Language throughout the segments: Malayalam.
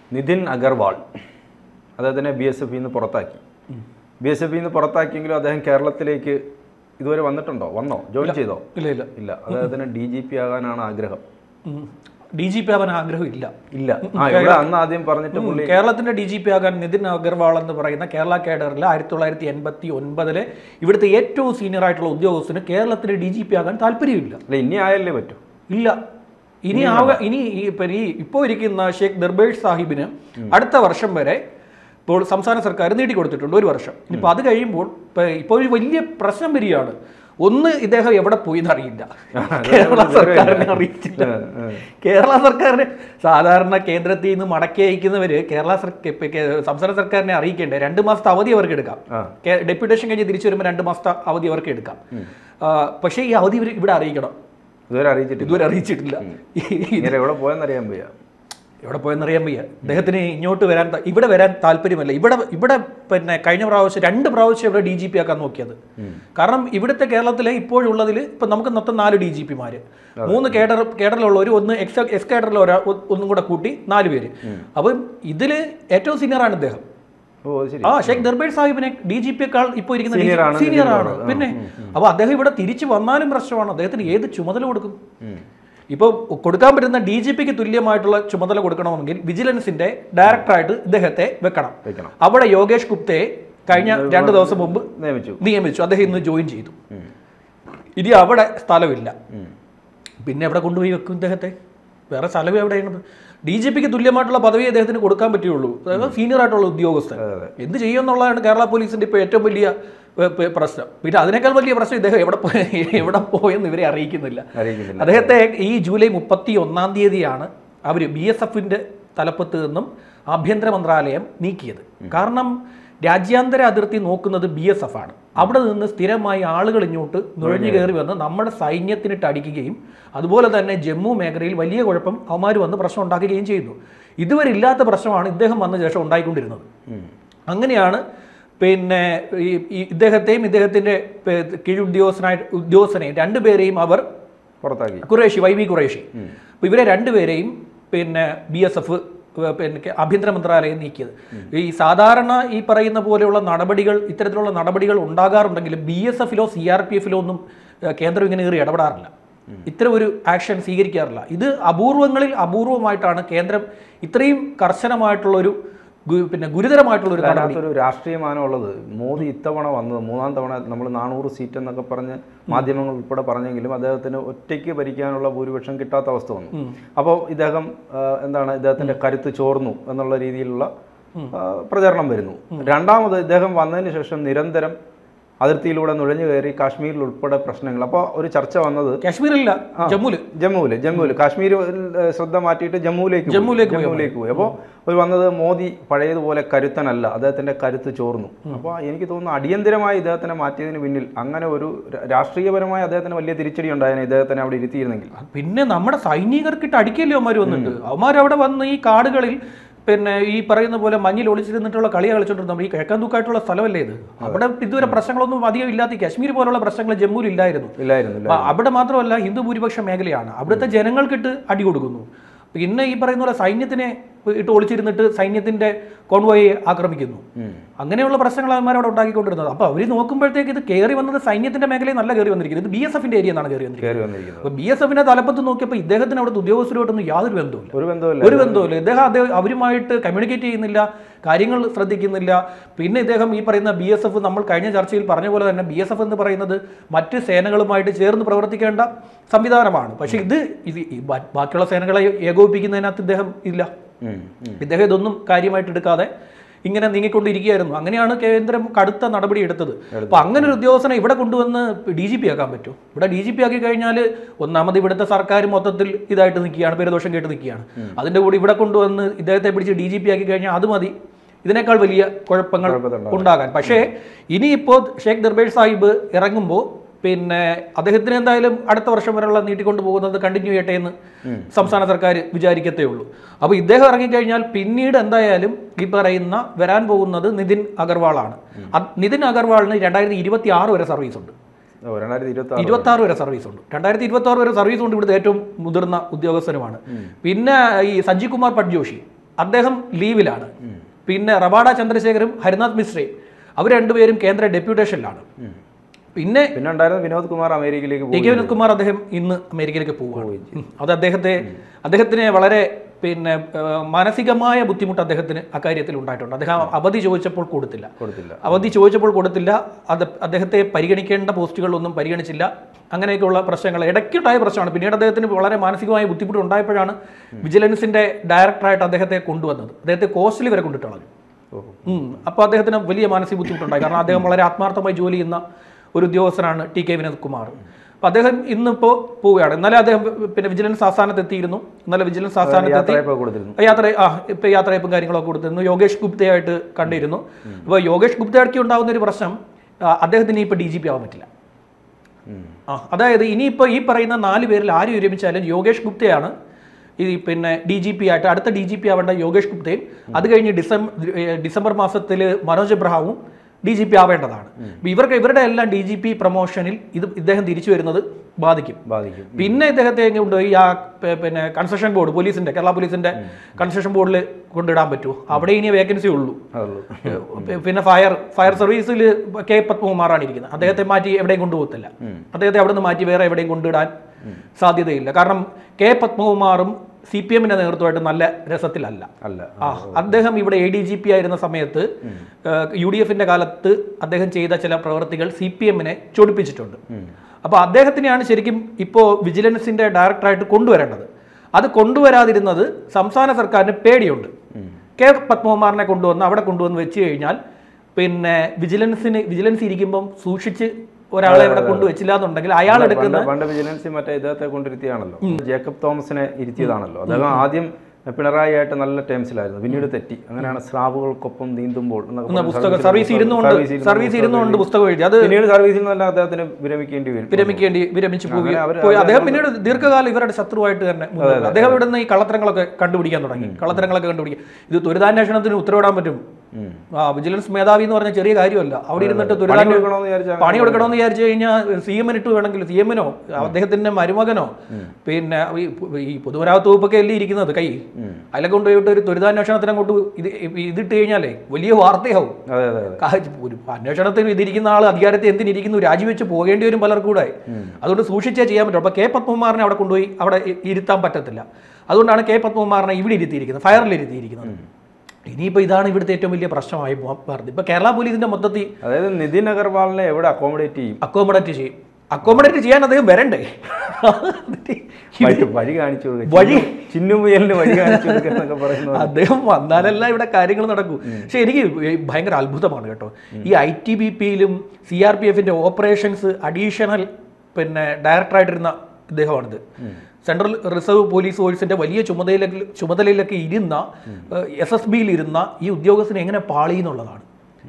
നിതിൻ അഗർവാൾ അദ്ദേഹത്തിനെ ബി എസ് എഫിൽ നിന്ന് പുറത്താക്കി ബി എസ് എഫിൽ നിന്ന് പുറത്താക്കിയെങ്കിലും അദ്ദേഹം കേരളത്തിലേക്ക് ഇതുവരെ വന്നിട്ടുണ്ടോ വന്നോ ജോയിൻ ചെയ്തോ ഇല്ല ഇല്ല ഇല്ല അദ്ദേഹത്തിന് ഡി ജി പി ആകാനാണ് ആഗ്രഹം ഡി ജി പി ആവാൻ ആഗ്രഹമില്ല ഇല്ല ആ ഇവിടെ അന്ന് ആദ്യം പറഞ്ഞിട്ട് പുള്ളി കേരളത്തിന്റെ ഡി ജി പി ആകാൻ നിതിൻ അഗർവാൾ എന്ന് പറയുന്ന കേരള കേഡറിൽ ആയിരത്തി തൊള്ളായിരത്തി എൺപത്തി ഒൻപതിലെ ഇവിടുത്തെ ഏറ്റവും സീനിയർ ആയിട്ടുള്ള ഉദ്യോഗസ്ഥന് കേരളത്തിന്റെ ഡി ജി പി ആകാൻ താല്പര്യമില്ല അല്ല ഇനി ആയല്ലേ പറ്റൂ ഇല്ല ഇനി ആവ ഇനി ഈ ഇപ്പൊ ഈ ഇപ്പോൾ ഇരിക്കുന്ന ഷേഖ് ദർബേഷ് സാഹിബിന് അടുത്ത വർഷം വരെ ഇപ്പോൾ സംസ്ഥാന സർക്കാർ നീട്ടിക്കൊടുത്തിട്ടുണ്ട് ഒരു വർഷം ഇനിയിപ്പോൾ അത് കഴിയുമ്പോൾ ഇപ്പൊ ഇപ്പോൾ ഒരു വലിയ പ്രശ്നം വരികയാണ് ഒന്ന് ഇദ്ദേഹം എവിടെ പോയി എന്നറിയില്ല കേരള സർക്കാരിനെ അറിയിച്ചില്ല കേരള സർക്കാരിനെ സാധാരണ കേന്ദ്രത്തിൽ നിന്ന് മടക്കി അയക്കുന്നവര് കേരള സർക്കാർ ഇപ്പൊ കേ- സംസ്ഥാന സർക്കാരിനെ അറിയിക്കേണ്ടേ രണ്ട് മാസത്തെ അവധി അവർക്ക് എടുക്കാം ആ. കേ- ഡെപ്യൂട്ടേഷൻ കഴിഞ്ഞ് തിരിച്ചു വരുമ്പോൾ രണ്ട് മാസത്തെ അവധി അവർക്ക് എടുക്കാം ആ, പക്ഷേ ഈ അവധി ഇവര് ഇവിടെ അറിയിക്കണം ഇതുവരെ അറിയിച്ചിട്ടില്ല ഇതുവരെ അറിയിച്ചിട്ടില്ല ഇങ്ങനെ എവിടെ പോയെന്നറിയാൻ വയ്യ എവിടെ പോയെന്നറിയാൻ വയ്യ അദ്ദേഹത്തിന് ഇങ്ങോട്ട് വരാൻ ത- ഇവിടെ വരാൻ താല്പര്യമല്ല ഇവിടെ ഇവിടെ പിന്നെ കഴിഞ്ഞ പ്രാവശ്യം രണ്ട് പ്രാവശ്യം ഇവിടെ ഡി ജി പി ആക്കാൻ നോക്കിയത് കാരണം ഇവിടുത്തെ കേരളത്തിലെ ഇപ്പോഴുള്ളതിൽ ഇപ്പം നമുക്ക് മൊത്തം നാല് ഡി ജി പിമാര് മൂന്ന് കേഡർ കേഡറിലുള്ളവർ ഒന്ന് എക്സ് എക്സ് കേഡറിൽ ഒരാ ഒ- ഒന്നും കൂടെ കൂട്ടി നാല് പേര് അപ്പം ഇതിൽ ഏറ്റവും സീനിയറാണ് ഇദ്ദേഹം ഓ അത് ശരി ആ ഷേഖ് ദർബേർ സാഹിബിനെ ഡി ജി പിയേക്കാൾ ഇപ്പോൾ Senior ഇരിക്കുന്ന ആണ് സീനിയർ ആണ് ഇതിൽ പിന്നെ അപ്പോൾ അദ്ദേഹം ഇവിടെ തിരിച്ചു വന്നാലും പ്രശ്നമാണ് അദ്ദേഹത്തിന് ഏത് ചുമതല കൊടുക്കും ഉം. ഇപ്പോൾ കൊടുക്കാൻ പറ്റുന്ന ഡി ജി പിക്ക് തുല്യമായിട്ടുള്ള ചുമതല കൊടുക്കണമെങ്കിൽ വിജിലൻസിന്റെ ഡയറക്ടറായിട്ട് ഇദ്ദേഹത്തെ വെക്കണം വെക്കണം അവിടെ യോഗേഷ് ഗുപ്തയെ കഴിഞ്ഞ രണ്ട് ദിവസം മുമ്പ് നിയമിച്ചു നിയമിച്ചു അദ്ദേഹം ഇന്ന് ജോയിൻ ചെയ്തു ഇനി അവിടെ സ്ഥലമില്ല ഉം. പിന്നെ എവിടെ കൊണ്ടുപോയി വെക്കും ഇദ്ദേഹത്തെ വേറെ സ്ഥലം എവിടെയാണ് ഡി ജി പിക്ക് തുല്യമായിട്ടുള്ള പദവി അദ്ദേഹത്തിന് കൊടുക്കാൻ പറ്റുള്ളൂ അതായത് സീനിയർ ആയിട്ടുള്ള ഉദ്യോഗസ്ഥൻ എന്ത് ചെയ്യുമെന്നുള്ളതാണ് കേരള പോലീസിന്റെ ഇപ്പോൾ ഏറ്റവും വലിയ ഏ, പ- പ്രശ്നം പിന്നെ അതിനേക്കാൾ വലിയ പ്രശ്നം ഇദ്ദേഹം എവിടെ പോയി എവിടെ പോയെന്ന് ഇവരെ അറിയിക്കുന്നില്ല അറിയിക്കുന്നില്ല അദ്ദേഹത്തെ ഈ ജൂലൈ മുപ്പത്തി ഒന്നാം തീയതിയാണ് അവർ ബി എസ് എഫിന്റെ തലപ്പത്ത് നിന്നും ആഭ്യന്തര മന്ത്രാലയം നീക്കിയത് കാരണം രാജ്യാന്തര അതിർത്തി നോക്കുന്നത് ബി എസ് എഫ് ആണ് അവിടെ നിന്ന് സ്ഥിരമായി ആളുകൾ ഇങ്ങോട്ട് നുഴഞ്ഞു കയറി വന്ന് നമ്മുടെ സൈന്യത്തിനിട്ട് അടിക്കുകയും അതുപോലെ തന്നെ ജമ്മു മേഖലയിൽ വലിയ കുഴപ്പം അവന്മാർ വന്ന് പ്രശ്നം ഉണ്ടാക്കുകയും ചെയ്യുന്നു ഇതുവരെ ഇല്ലാത്ത പ്രശ്നമാണ് ഇദ്ദേഹം വന്ന ശേഷം ഉണ്ടായിക്കൊണ്ടിരുന്നത് ഉം. അങ്ങനെയാണ് പിന്നെ ഈ ഈ ഇദ്ദേഹത്തെയും ഇദ്ദേഹത്തിൻ്റെ കീഴുദ്യോഗസ്ഥനായിട്ട് ഉദ്യോഗസ്ഥനെയും രണ്ടുപേരെയും അവർ പുറത്താക്കി ഖുറേഷി വൈ വി ഖുറേഷി അപ്പോൾ ഇവരെ രണ്ടുപേരെയും പിന്നെ ബി എസ് എഫ് പിന്നെ കെ- ആഭ്യന്തര മന്ത്രാലയം നീക്കിയത് ഈ സാധാരണ ഈ പറയുന്ന പോലെയുള്ള നടപടികൾ ഇത്തരത്തിലുള്ള നടപടികൾ ഉണ്ടാകാറുണ്ടെങ്കിലും ബി എസ് എഫിലോ സി ആർ പി എഫിലോ ഒന്നും ഏഹ്, കേന്ദ്രം ഇങ്ങനെ കയറി ഇടപെടാറില്ല ഇത്തരം ഒരു ആക്ഷൻ സ്വീകരിക്കാറില്ല ഇത് അപൂർവങ്ങളിൽ അപൂർവമായിട്ടാണ് കേന്ദ്രം ഇത്രയും കർശനമായിട്ടുള്ള ഒരു ഗു- പിന്നെ ഗുരുതരമായിട്ടുള്ള ഒരു നടപടി അതിനകത്തൊരു രാഷ്ട്രീയമാനം ഉള്ളത് മോദി ഇത്തവണ വന്നത് മൂന്നാം തവണ നമ്മൾ നാനൂറ് സീറ്റ് എന്നൊക്കെ പറഞ്ഞ് മാധ്യമങ്ങൾ ഉൾപ്പെടെ പറഞ്ഞെങ്കിലും അദ്ദേഹത്തിന് ഒറ്റയ്ക്ക് ഭരിക്കാനുള്ള ഭൂരിപക്ഷം കിട്ടാത്ത അവസ്ഥ വന്നു അപ്പോൾ ഇദ്ദേഹം ആ, എന്താണ് ഇദ്ദേഹത്തിന്റെ കരുത്ത് ചോർന്നു എന്നുള്ള രീതിയിലുള്ള ആ, പ്രചരണം വരുന്നു രണ്ടാമത് ഇദ്ദേഹം വന്നതിന് ശേഷം നിരന്തരം അതിർത്തിയിലൂടെ നുഴഞ്ഞു കയറി കാശ്മീരിൽ ഉൾപ്പെടെ പ്രശ്നങ്ങൾ അപ്പോൾ ഒരു ചർച്ച വന്നത് കാശ്മീരില്ല ജമ്മുല് ജമ്മുവില് ജമ്മുവില് കാശ്മീർ ഏഹ്, ശ്രദ്ധ മാറ്റിയിട്ട് ജമ്മുവിലേക്ക് പോയി. ജമ്മുവിലേക്ക് പോയി. ജമ്മുവിലേക്ക് പോയി അപ്പോൾ ഒരു വന്നത് മോദി പഴയതുപോലെ കരുത്തനല്ല അദ്ദേഹത്തിന്റെ കരുത്ത് ചോർന്നു അപ്പോൾ എനിക്ക് തോന്നുന്നു അടിയന്തരമായി ഇദ്ദേഹത്തിനെ മാറ്റിയതിന് പിന്നിൽ അങ്ങനെ ഒരു രാ- രാഷ്ട്രീയപരമായി അദ്ദേഹത്തിന് വലിയ തിരിച്ചടി ഉണ്ടായേനെ ഇദ്ദേഹത്തിനെ അവിടെ ഇരുത്തിയിരുന്നെങ്കിൽ പിന്നെ നമ്മുടെ സൈനികർക്കിട്ട് അടിക്കല്ലേ അവന്മാർ വന്നിട്ട് അവന്മാർ അവിടെ വന്ന് ഈ കാടുകളിൽ പിന്നെ ഈ പറയുന്ന പോലെ മഞ്ഞിൽ ഒളിച്ചിരുന്നിട്ടുള്ള കളി കളിച്ചോണ്ടിരുന്ന ഈ കിഴക്കാൻ തൂക്കായിട്ടുള്ള സ്ഥലമല്ലേ ഇത് അവിടെ ഇതുവരെ പ്രശ്നങ്ങളൊന്നും അധികം ഇല്ലാത്ത ഈ കാശ്മീർ പോലുള്ള പ്രശ്നങ്ങൾ ജമ്മുവിൽ ഇല്ലായിരുന്നു ഇല്ലായിരുന്നില്ല അപ്പൊ അവിടെ മാത്രമല്ല ഹിന്ദു ഭൂരിപക്ഷ മേഖലയാണ് അവിടുത്തെ ജനങ്ങൾക്കിട്ട് അടി കൊടുക്കുന്നു പിന്നെ ഈ പറയുന്ന പോലെ സൈന്യത്തിനെ ഇട്ട് ഒളിച്ചിരുന്നിട്ട് സൈന്യത്തിന്റെ കോൺവോയെ ആക്രമിക്കുന്നു അങ്ങനെയുള്ള പ്രശ്നങ്ങൾ അവന്മാർ അവിടെ ഉണ്ടാക്കിക്കൊണ്ടിരുന്നത് അപ്പോൾ അവർ നോക്കുമ്പോഴത്തേക്ക് ഇത് കയറി വന്നത് സൈന്യത്തിന്റെ മേഖലയിൽ നല്ല കയറി വന്നിരിക്കുന്നത് ഇത് ബി എസ് എഫിന്റെ ഏരിയ എന്നാണ് കയറി വന്നിരിക്കുന്നത് കയറി വന്നിരിക്കുന്നത് അപ്പോൾ ബി എസ് എഫിന്റെ തലപ്പത്ത് നോക്കിയപ്പോൾ ഇദ്ദേഹത്തിന് അവിടുത്തെ ഉദ്യോഗസ്ഥരുമായിട്ടൊന്നും യാതൊരു ബന്ധവുമില്ല ഒരു ബന്ധമില്ല ഒരു ബന്ധവുമില്ല ഇദ്ദേഹം അദ്ദേഹം അവരുമായിട്ട് കമ്മ്യൂണിക്കേറ്റ് ചെയ്യുന്നില്ല കാര്യങ്ങൾ ശ്രദ്ധിക്കുന്നില്ല പിന്നെ ഇദ്ദേഹം ഈ പറയുന്ന ബി എസ് എഫ് നമ്മൾ കഴിഞ്ഞ ചർച്ചയിൽ പറഞ്ഞ പോലെ തന്നെ ബി എസ് എഫ് എന്ന് പറയുന്നത് മറ്റ് സേനകളുമായിട്ട് ചേർന്ന് പ്രവർത്തിക്കേണ്ട സംവിധാനമാണ് പക്ഷേ ഇത് ഇത് ഈ ബാ- ബാക്കിയുള്ള സേനകളെ ഏകോപിപ്പിക്കുന്നതിനകത്ത് ഇദ്ദേഹം ഇല്ല ഉം, ഉം. ഇദ്ദേഹം ഇതൊന്നും കാര്യമായിട്ട് എടുക്കാതെ ഇങ്ങനെ നീങ്ങിക്കൊണ്ടിരിക്കുകയായിരുന്നു അങ്ങനെയാണ് കേന്ദ്രം കടുത്ത നടപടി എടുത്തത് അപ്പൊ അങ്ങനെ ഒരു ഉദ്യോഗസ്ഥനെ ഇവിടെ കൊണ്ടുവന്ന് ഡി ജി പി ആക്കാൻ പറ്റും ഇവിടെ ഡി ജി പി ആക്കി കഴിഞ്ഞാൽ ഒന്നാമത് ഇവിടുത്തെ സർക്കാർ മൊത്തത്തിൽ ഇതായിട്ട് നിൽക്കുകയാണ് പേരദോഷം കേട്ട് നിൽക്കുകയാണ് അതിന്റെ കൂടി ഇവിടെ കൊണ്ടുവന്ന് ഇദ്ദേഹത്തെ പിടിച്ച് ഡി ജി പി ആക്കി കഴിഞ്ഞാൽ അത് മതി ഇതിനേക്കാൾ വലിയ കുഴപ്പങ്ങൾ കുഴപ്പത്തുണ്ടാവും. ഉണ്ടാകാൻ പക്ഷേ ഇനിയിപ്പോൾ ഷേഖ് ദർബേഷ് സാഹിബ് ഇറങ്ങുമ്പോൾ പിന്നെ അദ്ദേഹത്തിന് എന്തായാലും അടുത്ത വർഷം വരെയുള്ള നീട്ടിക്കൊണ്ട് പോകുന്നത് കണ്ടിന്യൂ ചെയ്യട്ടെ എന്ന് സംസ്ഥാന സർക്കാർ വിചാരിക്കത്തേ ഉള്ളൂ അപ്പോൾ ഇദ്ദേഹം ഇറങ്ങിക്കഴിഞ്ഞാൽ പിന്നീട് എന്തായാലും ഈ പറയുന്ന വരാൻ പോകുന്നത് നിതിൻ അഗർവാളാണ് അത് നിതിൻ അഗർവാളിന് രണ്ടായിരത്തി ഇരുപത്തി ആറ് വരെ സർവീസ് ഉണ്ട് ഓ രണ്ടായിരത്തി ഇരുപത്തി ആറ് ഇരുപത്തി ആറ് വരെ സർവീസ് ഉണ്ട് രണ്ടായിരത്തി ഇരുപത്തി ആറ് വരെ സർവീസ് ഉണ്ട് ഇവിടുത്തെ ഏറ്റവും മുതിർന്ന ഉദ്യോഗസ്ഥനുമാണ് പിന്നെ ഈ സഞ്ജീവ് കുമാർ പട്ജോഷി അദ്ദേഹം ലീവിലാണ് പിന്നെ റവാഡ ചന്ദ്രശേഖരും ഹരിനാഥ് മിശ്രയും അവർ രണ്ടുപേരും കേന്ദ്ര ഡെപ്യൂട്ടേഷനിലാണ് പിന്നെ പിന്നെ ഉണ്ടായിരുന്ന വിനോദ് കുമാർ അമേരിക്കയിലേക്ക് ടി പോയി കെ വിനോദ് കുമാർ അദ്ദേഹം ഇന്ന് അമേരിക്കയിലേക്ക് പോവുകയാണ് ഉം. അത് അദ്ദേഹത്തെ അദ്ദേഹത്തിന് വളരെ പിന്നെ ആ, മാനസികമായ ബുദ്ധിമുട്ട് അദ്ദേഹത്തിന് അക്കാര്യത്തിൽ ഉണ്ടായിട്ടുണ്ട് അദ്ദേഹം അവധി ചോദിച്ചപ്പോൾ കൊടുത്തില്ല കൊടുത്തില്ല അവധി ചോദിച്ചപ്പോൾ കൊടുത്തില്ല അത് അദ്ദേഹത്തെ പരിഗണിക്കേണ്ട പോസ്റ്റുകളൊന്നും പരിഗണിച്ചില്ല അങ്ങനെയൊക്കെയുള്ള പ്രശ്നങ്ങൾ ഇടയ്ക്കുണ്ടായ പ്രശ്നമാണ് പിന്നീട് അദ്ദേഹത്തിന് വളരെ മാനസികമായ ബുദ്ധിമുട്ട് ഉണ്ടായപ്പോഴാണ് വിജിലൻസിന്റെ ഡയറക്ടറായിട്ട് അദ്ദേഹത്തെ കൊണ്ടുവന്നത് അദ്ദേഹത്തെ കോസ്റ്റിൽ വരെ കൊണ്ടിട്ട് കളഞ്ഞു ഓഹോ ഉം. അപ്പോൾ അദ്ദേഹത്തിന് വലിയ മാനസിക ബുദ്ധിമുട്ടുണ്ടായി കാരണം അദ്ദേഹം വളരെ ആത്മാർത്ഥമായി ജോലി ചെയ്യുന്ന ഒരു ഉദ്യോഗസ്ഥനാണ് ടി കെ വിനോദ് കുമാർ അപ്പോൾ അദ്ദേഹം ഇന്നിപ്പോൾ പോവുകയാണ് ഇന്നലെ അദ്ദേഹം പിന്നെ വിജിലൻസ് ആസ്ഥാനത്ത് എത്തിയിരുന്നു ഇന്നലെ വിജിലൻസ് ആസ്ഥാനത്ത് എത്തി യാത്രയപ്പോൾ കൊടുത്തിരുന്നു യാത്ര ആ ഇപ്പൊ യാത്രയപ്പും കാര്യങ്ങളൊക്കെ കൊടുത്തിരുന്നു യോഗേഷ് ഗുപ്തയായിട്ട് കണ്ടിരുന്നു അപ്പോൾ യോഗേഷ് ഗുപ്തയ്ക്ക് ഉണ്ടാകുന്ന ഒരു പ്രശ്നം ആ, അദ്ദേഹത്തിന് ഇപ്പോൾ ഡി ജി പി ആവാൻ പറ്റില്ല ഉം. ആ അതായത് ഇനിയിപ്പോൾ ഈ പറയുന്ന നാല് പേരിൽ ആര് വിരമിച്ചാലും യോഗേഷ് ഗുപ്തയാണ് ഈ പിന്നെ ഡി ജി പി ആയിട്ട് അടുത്ത ഡി ജി പി ആവേണ്ട യോഗേഷ് ഗുപ്തയും അത് കഴിഞ്ഞ് ഡിസംബർ ഡിസംബർ മാസത്തിൽ മനോജ് എബ്രഹാമും ഡി ജി പി ആവേണ്ടതാണ് അപ്പൊ ഇവർക്ക് ഇവരുടെ എല്ലാം ഡി ജി പി പ്രൊമോഷനിൽ ഇത് ഇദ്ദേഹം തിരിച്ചു വരുന്നത് ബാധിക്കും ബാധിക്കും പിന്നെ ഇദ്ദേഹത്തെ എങ്ങനെ കൊണ്ടുപോയി ആ പ- പിന്നെ കൺസ്ട്രക്ഷൻ ബോർഡ് പോലീസിന്റെ കേരള പോലീസിന്റെ കൺസ്ട്രക്ഷൻ ബോർഡിൽ കൊണ്ടിടാൻ പറ്റുമോ അവിടെ ഇനി വേക്കൻസി ഉള്ളൂ അതുള്ളൂ പി- പിന്നെ ഫയർ ഫയർ സർവീസിൽ കെ പത്മകുമാറാണ് ഇരിക്കുന്നത് അദ്ദേഹത്തെ മാറ്റി എവിടെയും കൊണ്ടുപോകത്തില്ല അദ്ദേഹത്തെ അവിടെ നിന്ന് മാറ്റി വേറെ എവിടെയും കൊണ്ടിടാൻ സാധ്യതയില്ല കാരണം കെ പത്മകുമാറും സി പി എമ്മിന്റെ നേതൃത്വമായിട്ട് നല്ല രസത്തിലല്ല അല്ല ആ അദ്ദേഹം ഇവിടെ എ ഡി ജി പി ആയിരുന്ന സമയത്ത് യു ഡി എഫിന്റെ കാലത്ത് അദ്ദേഹം ചെയ്ത ചില പ്രവൃത്തികൾ സി പി എമ്മിനെ ചൊടിപ്പിച്ചിട്ടുണ്ട് അപ്പോൾ അദ്ദേഹത്തിനെയാണ് ശരിക്കും ഇപ്പോൾ വിജിലൻസിന്റെ ഡയറക്ടറായിട്ട് കൊണ്ടുവരേണ്ടത് അത് കൊണ്ടുവരാതിരുന്നത് സംസ്ഥാന സർക്കാരിന് പേടിയുണ്ട് കെ പത്മകുമാറിനെ കൊണ്ടുവന്ന് അവിടെ കൊണ്ടുവന്ന് വെച്ച് കഴിഞ്ഞാൽ പിന്നെ വിജിലൻസിന് വിജിലൻസ് ഇരിക്കുമ്പം സൂക്ഷിച്ച് ഒരാളെ ഇവിടെ കൊണ്ടുവച്ചില്ല എന്നുണ്ടെങ്കിൽ അയാൾ എടുക്കുന്ന പണ്ട് പണ്ട് വിജിലൻസി മറ്റേ ഇദ്ദേഹത്തെ കൊണ്ടിരുത്തിയാണല്ലോ ജേക്കബ് തോമസിനെ ഇരുത്തിയതാണല്ലോ അദ്ദേഹം ആദ്യം പിണറായി ആയിട്ട് നല്ല ടേംസിലായിരുന്നു പിന്നീട് തെറ്റി അങ്ങനെയാണ് സ്രാവുകൾക്കൊപ്പം നീന്തുമ്പോൾ എന്നൊക്കെ എന്ന പറഞ്ഞ് പുസ്തകം സർവീസിൽ സർവീസ് ഇരുന്നുകൊണ്ട് സർവീസ് ഇരുന്ന് സർവീസ് ഇരുന്നുകൊണ്ട് പുസ്തകം എഴുതി അത് പിന്നീട് സർവീസിൽ നിന്നല്ല അദ്ദേഹത്തിന് വിരമിക്കേണ്ടി വരും വിരമിക്കേണ്ടി വിരമിച്ചു പോയി അങ്ങനെ അവര് പോയി അദ്ദേഹം പിന്നീട് ദീർഘകാലം ഇവരുടെ ശത്രുവായിട്ട് തന്നെ മുന്നേറി. അദ്ദേഹം ഇവിടെ നിന്ന് ഈ കള്ളത്തരങ്ങളൊക്കെ കണ്ടുപിടിക്കാൻ തുടങ്ങി കള്ളത്തരങ്ങളൊക്കെ കണ്ടുപിടിക്കും ഇത് ദുരിതാന്വേഷണത്തിന് ഉത്തരവിടാൻ പറ്റും ഉം. ആ വിജിലൻസ് മേധാവി എന്ന് പറഞ്ഞ ചെറിയ കാര്യമല്ല അവിടെ ഇരുന്നിട്ട് പണി ദുരിതാന്വേഷണം കൊടുക്കണമെന്ന് വിചാരിച്ചാൽ പണി കൊടുക്കണമെന്ന് വിചാരിച്ചു കഴിഞ്ഞാൽ സി എമ്മിന് ഇട്ട് വേണമെങ്കിൽ സി എമ്മിനോ അദ്ദേഹത്തിന്റെ മരുമകനോ പിന്നെ ഈ പു- ഈ പൊതുമരാമത്ത് വകുപ്പൊക്കെ അല്ലേ ഇരിക്കുന്നത് കൈ അതിലൊക്കെ കൊണ്ടുപോയിട്ട് ഒരു ദുരിതാന്വേഷണത്തിന് അങ്ങോട്ട് ഇത് ഇതിട്ട് കഴിഞ്ഞാലേ വലിയ വാർത്തയാവും അതെ അതെ അതെ കാ- ഒരു അന്വേഷണത്തിന് ഇതിരിക്കുന്ന ആൾ അധികാരത്തെ എന്തിനിരിക്കുന്നു രാജിവെച്ച് പോകേണ്ടി വരും പലർക്കും കൂടെ അതുകൊണ്ട് സൂക്ഷിച്ചേ ചെയ്യാൻ പറ്റും അപ്പൊ കെ പത്മകുമാറിനെ അവിടെ കൊണ്ടുപോയി അവിടെ ഇ- ഇരുത്താൻ പറ്റത്തില്ല അതുകൊണ്ടാണ് കെ പത്മകുമാറിനെ ഇവിടെ ഇരുത്തിയിരിക്കുന്നത് ഫയറിൽ ഇരുത്തിയിരിക്കുന്നത് ഇനിയിപ്പോൾ ഇതാണ് ഇവിടുത്തെ ഏറ്റവും വലിയ പ്രശ്നമായി പറഞ്ഞത് ഇപ്പൊ കേരള പോലീസിന്റെ മൊത്തത്തിൽ അതായത് നിതിൻ അഗർവാളിനെ എവിടെ അക്കോമഡേറ്റ് ചെയ്യും അക്കോമഡേറ്റ് ചെയ്യും അക്കോമഡേറ്റ് ചെയ്യാൻ അദ്ദേഹം വരണ്ടേ വഴി വഴി കാണിച്ചു കൊടുക്കുക വഴി- ചിന്നുമുയലിന് വഴി കാണിച്ചു കൊടുക്കുക എന്നൊക്കെ പറയുന്നത് അദ്ദേഹം വന്നാലല്ല ഇവിടെ കാര്യങ്ങൾ നടക്കൂ പക്ഷെ എനിക്ക് ഭയങ്കര അത്ഭുതമാണ് കേട്ടോ ഈ ഐ ടി ബി പിയിലും സി ആർ പി എഫിന്റെ ഓപ്പറേഷൻസ് അഡീഷണൽ പിന്നെ ഡയറക്ടറായിട്ടിരുന്ന ഇദ്ദേഹമാണിത് സെൻട്രൽ റിസർവ് പോലീസ് ഫോഴ്സിന്റെ വലിയ ചുമതലയിൽ ചുമതലയിലൊക്കെ ഇരുന്ന എസ് എസ് ബിയിൽ ഇരുന്ന ഈ ഉദ്യോഗസ്ഥന് എങ്ങനെ പാളി എന്നുള്ളതാണ്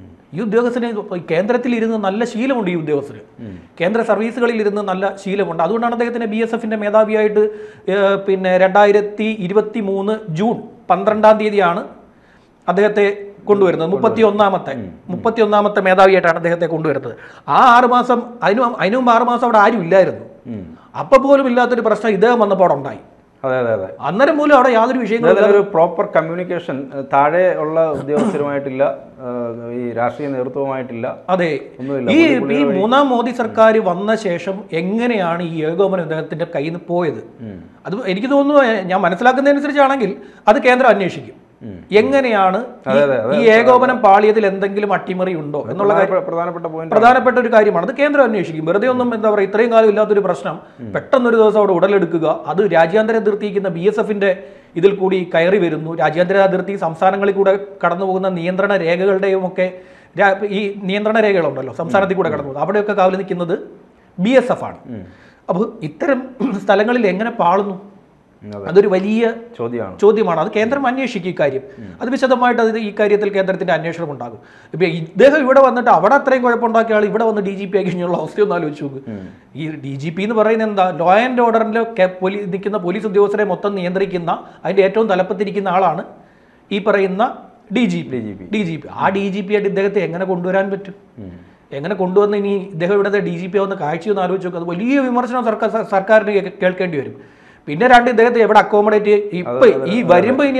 ഈ ഉദ്യോഗസ്ഥന് കേന്ദ്രത്തിൽ ഇരുന്ന് നല്ല ശീലമുണ്ട് ഈ ഉദ്യോഗസ്ഥന് കേന്ദ്ര സർവീസുകളിൽ ഇരുന്ന് നല്ല ശീലമുണ്ട് അതുകൊണ്ടാണ് അദ്ദേഹത്തിന് ബി എസ് എഫിന്റെ മേധാവിയായിട്ട് ഏഹ്, പിന്നെ രണ്ടായിരത്തി ഇരുപത്തി മൂന്ന് ജൂൺ പന്ത്രണ്ടാം തീയതിയാണ് അദ്ദേഹത്തെ കൊണ്ടുവരുന്നത് മുപ്പത്തി ഒന്നാമത്തെ മുപ്പത്തി ഒന്നാമത്തെ മേധാവിയായിട്ടാണ് അദ്ദേഹത്തെ കൊണ്ടുവരുന്നത് ആ ആറ് മാസം അതിനു അതിനു മുമ്പ് ആറ് മാസം അവിടെ ആരും ഇല്ലായിരുന്നു ഉം. അപ്പൊ പോലും ഇല്ലാത്തൊരു പ്രശ്നം ഇദ്ദേഹം വന്നപ്പോൾ അവിടെ ഉണ്ടായി അതെ അതെ അതെ അന്നേരം പോലും അവിടെ യാതൊരു വിഷയങ്ങളും അതായത് ഒരു പ്രോപ്പർ കമ്മ്യൂണിക്കേഷൻ താഴെ ഉള്ള ഉദ്യോഗസ്ഥരുമായിട്ടില്ല ആ, ഈ രാഷ്ട്രീയ നേതൃത്വവുമായിട്ടില്ല അതെ ഒന്നുമില്ല. ഈ ഈ മൂന്നാം മോദി സർക്കാർ വന്ന ശേഷം എങ്ങനെയാണ് ഈ ഏകോപനം ഇദ്ദേഹത്തിന്റെ കയ്യിൽ നിന്ന് പോയത് അത് എനിക്ക് തോന്നുന്നു ഏ, ഞാൻ മനസ്സിലാക്കുന്നതനുസരിച്ചാണെങ്കിൽ അത് കേന്ദ്രം അന്വേഷിക്കും എങ്ങനെയാണ് ഈ- അതെ, അതെ, ഈ ഏകോപനം പാളിയതിൽ എന്തെങ്കിലും അട്ടിമറി ഉണ്ടോ എന്നുള്ള കാര്യം പ്രധാനപ്പെട്ട- പ്രധാനപ്പെട്ട പോയിന്റ് പ്രധാനപ്പെട്ട ഒരു കാര്യമാണ് അത് കേന്ദ്രം അന്വേഷിക്കും വെറുതെ ഒന്നും എന്താ പറയുക ഇത്രയും കാലം ഇല്ലാത്തൊരു പ്രശ്നം പെട്ടെന്നൊരു ദിവസം അവിടെ ഉടലെടുക്കുക അത് രാജ്യാന്തര അതിർത്തിക്കുന്ന ബി എസ് എഫിന്റെ ഇതിൽ കൂടി കയറി വരുന്നു രാജ്യാന്തര അതിർത്തി സംസ്ഥാനങ്ങളിൽ കൂടെ കടന്നു പോകുന്ന നിയന്ത്രണ രേഖകളുടെയും ഒക്കെ രാ- ഈ നിയന്ത്രണ രേഖകളുണ്ടല്ലോ സംസ്ഥാനത്തിൽ കൂടെ കടന്നു പോകുന്നത് അവിടെയൊക്കെ കാവൽ നിൽക്കുന്നത് ബി എസ് എഫ് ആണ് അപ്പോൾ ഇത്തരം സ്ഥലങ്ങളിൽ എങ്ങനെ പാളുന്നു അതെ അതൊരു വലിയ ചോദ്യമാണ് ചോദ്യമാണ് അത് കേന്ദ്രം അന്വേഷിക്കും ഇക്കാര്യം അത് വിശദമായിട്ട് അത് ഈ കാര്യത്തിൽ കേന്ദ്രത്തിന്റെ അന്വേഷണം ഉണ്ടാകും ഇപ്പൊ ഇദ്ദേഹം ഇവിടെ വന്നിട്ട് അവിടെ അത്രയും കുഴപ്പമുണ്ടാക്കിയ ആൾ ഇവിടെ വന്ന് ഡി ജി പി ആക്കി കഴിഞ്ഞുള്ള അവസ്ഥയൊന്ന് ആലോചിച്ച് നോക്ക് ഈ ഡി ജി പി എന്ന് പറയുന്നത് എന്താ ലോ ആൻഡ് ഓർഡറിന്റെ പോലീസ് നിൽക്കുന്ന പോലീസ് ഉദ്യോഗസ്ഥരെ മൊത്തം നിയന്ത്രിക്കുന്ന അതിന്റെ ഏറ്റവും തലപ്പത്തിരിക്കുന്ന ആളാണ് ഈ പറയുന്ന D G P DGP. D G P ആ ഡി ജി പി ആയിട്ട് ഇദ്ദേഹത്തെ എങ്ങനെ കൊണ്ടുവരാൻ പറ്റും എങ്ങനെ കൊണ്ടുവന്ന് ഇനി ഇദ്ദേഹം ഇവിടുത്തെ ഡി ജി പി ആവുന്ന കാഴ്ചയൊന്ന് ആലോചിച്ച് നോക്കുക അത് വലിയ വിമർശനം സർക്കാർ സർക്കാരിന് കേ- കേൾക്കേണ്ടി വരും പിന്നെ രണ്ട് ഇദ്ദേഹത്തെ എവിടെ അക്കോമഡേറ്റ് ഇപ്പൊ ഈ വരുമ്പോ ഇനി എവിടെ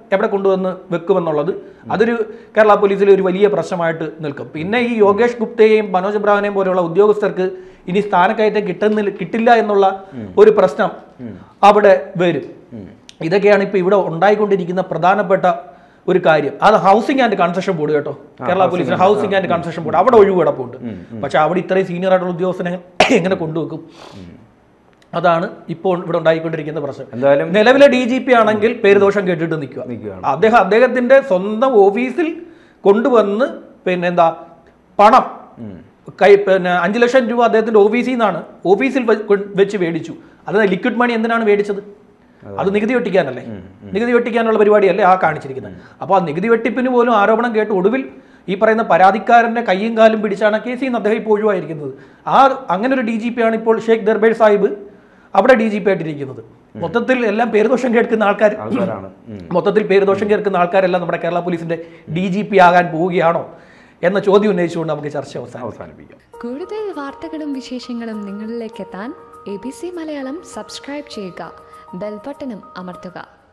എവിടെ കൊണ്ടുവന്ന് വെക്കുമെന്നുള്ളത് അതൊരു കേരള പോലീസിലെ ഒരു വലിയ പ്രശ്നമായിട്ട് നിൽക്കും പിന്നെ ഈ യോഗേഷ് ഗുപ്തയെയും മനോജ് ബ്രാവനെയും പോലെയുള്ള ഉദ്യോഗസ്ഥർക്ക് ഇനി സ്ഥാനക്കയറ്റം കിട്ടുന്നില്ല കിട്ടില്ല എന്നുള്ള ഒരു പ്രശ്നം അവിടെ വരും ഇതൊക്കെയാണ് ഇപ്പൊ ഇവിടെ ഉണ്ടായിക്കൊണ്ടിരിക്കുന്ന പ്രധാനപ്പെട്ട ഒരു കാര്യം അത് ഹൗസിംഗ് ആൻഡ് കൺസ്ട്രക്ഷൻ ബോർഡ് കേട്ടോ കേരള പോലീസിന് ഹൗസിംഗ് ആൻഡ് കൺസ്ട്രക്ഷൻ ബോർഡ് അവിടെ ഒഴിവ് കിടപ്പുണ്ട് പക്ഷെ അവിടെ ഇത്രയും സീനിയർ ആയിട്ടുള്ള ഉദ്യോഗസ്ഥനെ എങ്ങനെ കൊണ്ടുവെക്കും അതാണ് ഇപ്പോൾ ഇവിടെ ഉണ്ടായിക്കൊണ്ടിരിക്കുന്ന പ്രശ്നം എന്തായാലും നിലവിലെ ഡി ജി പി ആണെങ്കിൽ പേരുദോഷം കേട്ടിട്ട് നിൽക്കുക നിൽക്കുകയാണ് അദ്ദേഹം അദ്ദേഹത്തിന്റെ സ്വന്തം ഓഫീസിൽ കൊണ്ടുവന്ന് പിന്നെ എന്താ പണം കൈ പിന്നെ അഞ്ചു ലക്ഷം രൂപ അദ്ദേഹത്തിന്റെ ഓഫീസിൽ നിന്നാണ് ഓഫീസിൽ വെ- കൊ- വെച്ച് മേടിച്ചു അത് ലിക്വിഡ് മണി എന്തിനാണ് മേടിച്ചത് അത് നികുതി വെട്ടിക്കാനല്ലേ നികുതി വെട്ടിക്കാനുള്ള പരിപാടിയല്ലേ ആ കാണിച്ചിരിക്കുന്നത് അപ്പോൾ ആ നികുതി വെട്ടിപ്പിന് പോലും ആരോപണം കേട്ട് ഒടുവിൽ ഈ പറയുന്ന പരാതിക്കാരന്റെ കൈയും കാലും പിടിച്ചാണ് കേസിൽ നിന്ന് അദ്ദേഹം ഇപ്പോൾ ഒഴിവായിരിക്കുന്നത് ആ അങ്ങനെ ഒരു ഡി ജി പി ആണ് ഇപ്പോൾ ഷെയ്ഖ് ദർബേർ സാഹിബ് അവിടെ ഡി ജി പി ആയിട്ടിരിക്കുന്നത് മൊത്തത്തിൽ എല്ലാം പേരുദോഷം കേൾക്കുന്ന ആൾക്കാർ ആൾക്കാരാണ് ഉം. മൊത്തത്തിൽ പേരുദോഷം കേൾക്കുന്ന ആൾക്കാരെല്ലാം നമ്മുടെ കേരള പോലീസിന്റെ ഡി ജി പി ആകാൻ പോവുകയാണോ എന്ന ചോദ്യം ഉന്നയിച്ചുകൊണ്ട് നമുക്ക് ചർച്ച അവസാനം അവസാനിപ്പിക്കാം കൂടുതൽ വാർത്തകളും വിശേഷങ്ങളും നിങ്ങളിലേക്ക് എത്താൻ A B C Malayalam subscribe ചെയ്യുക ബെൽബട്ടനും അമർത്തുക